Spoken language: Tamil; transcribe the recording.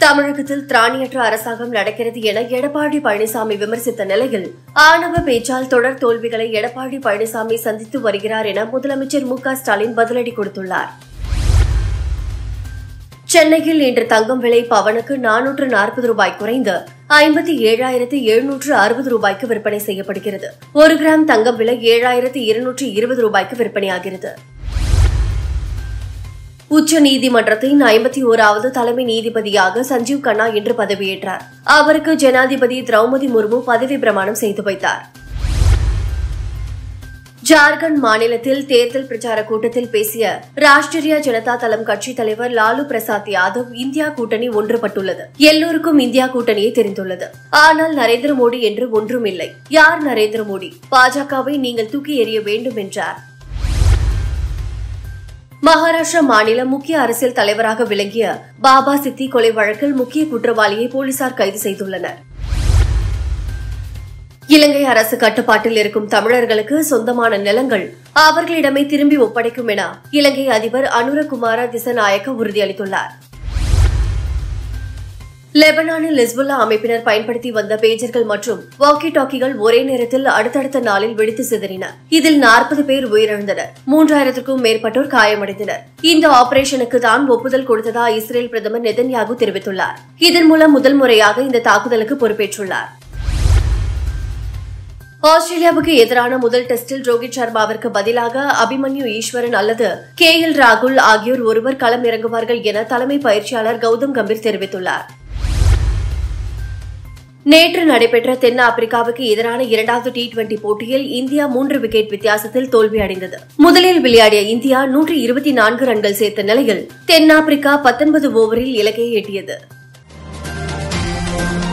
தமிழகத்தில் திராணியற்ற அரசாங்கம் நடக்கிறது என எடப்பாடி பழனிசாமி விமர்சித்த நிலையில் ஆணவ பேச்சால் தொடர் தோல்விகளை எடப்பாடி பழனிசாமி சந்தித்து வருகிறார் என முதலமைச்சர் மு க ஸ்டாலின் பதிலடி கொடுத்துள்ளார் சென்னையில் இன்று தங்கம் விலை பவனுக்கு நானூற்று நாற்பது ரூபாய் குறைந்து ஐம்பத்தி ஏழாயிரத்து எழுநூற்று அறுபது ரூபாய்க்கு விற்பனை செய்யப்படுகிறது ஒரு கிராம் தங்கம் விலை ஏழாயிரத்து இருநூற்று இருபது ரூபாய்க்கு விற்பனையாகிறது உச்ச நீதிமன்றத்தின் ஐம்பத்தி ஓராவது தலைமை நீதிபதியாக சஞ்சீவ் கண்ணா இன்று பதவியேற்றார் அவருக்கு ஜனாதிபதி திரௌபதி முர்மு பதவி பிரமாணம் செய்து வைத்தார் ஜார்க்கண்ட் மாநிலத்தில் தேர்தல் பிரச்சார கூட்டத்தில் பேசிய ராஷ்டிரிய ஜனதா தளம் கட்சித் தலைவர் லாலு பிரசாத் யாதவ் இந்தியா கூட்டணி ஒன்றுபட்டுள்ளது எல்லோருக்கும் இந்தியா கூட்டணியே தெரிந்துள்ளது ஆனால் நரேந்திர மோடி என்று ஒன்றும் இல்லை யார் நரேந்திர மோடி பாஜகவை நீங்கள் தூக்கி எறிய வேண்டும் என்றார் மகாராஷ்டிரா மாநில முக்கிய அரசியல் தலைவராக விளங்கிய பாபா சித்தி கொலை வழக்கில் முக்கிய குற்றவாளியை போலீசார் கைது செய்துள்ளனர் இலங்கை அரசு கட்டுப்பாட்டில் இருக்கும் தமிழர்களுக்கு சொந்தமான நிலங்கள் அவர்களிடமே திரும்பி ஒப்படைக்கும் என இலங்கை அதிபர் அனுரகுமார திசநாயக்க உறுதியளித்துள்ளார் லெபனானில் ஹிஸ்புல்லா அமைப்பினர் பயன்படுத்தி வந்த பேஜர்கள் மற்றும் வாக்கி டாக்கிகள் ஒரே நேரத்தில் அடுத்தடுத்த நாளில் வெடித்து சிதறின இதில் நாற்பது பேர் உயிரிழந்தனர் மூன்றாயிரத்திற்கும் மேற்பட்டோர் காயமடைந்தனர் இந்த ஆபரேஷனுக்கு தான் ஒப்புதல் கொடுத்ததா இஸ்ரேல் பிரதமர் நெதன்யாகு தெரிவித்துள்ளார் இதன் மூலம் முதல் முறையாக இந்த தாக்குதலுக்கு பொறுப்பேற்றுள்ளார் ஆஸ்திரேலியாவுக்கு எதிரான முதல் டெஸ்டில் ரோஹித் சர்மாவிற்கு பதிலாக அபிமன்யு ஈஸ்வரன் அல்லது கே எல் ராகுல் ஆகியோர் ஒருவர் களம் இறங்குவார்கள் என தலைமை பயிற்சியாளர் கௌதம் கம்பீர் தெரிவித்துள்ளார் நேற்று நடைபெற்ற தென்னாப்பிரிக்காவுக்கு எதிரான இரண்டாவது டி டுவெண்டி போட்டியில் இந்தியா மூன்று விக்கெட் வித்தியாசத்தில் தோல்வியடைந்தது முதலில் விளையாடிய இந்தியா நூற்றி இருபத்தி நான்கு ரன்கள் சேர்த்த நிலையில் தென்னாப்பிரிக்கா பத்தொன்பது ஓவரில் இலக்கையை எட்டியது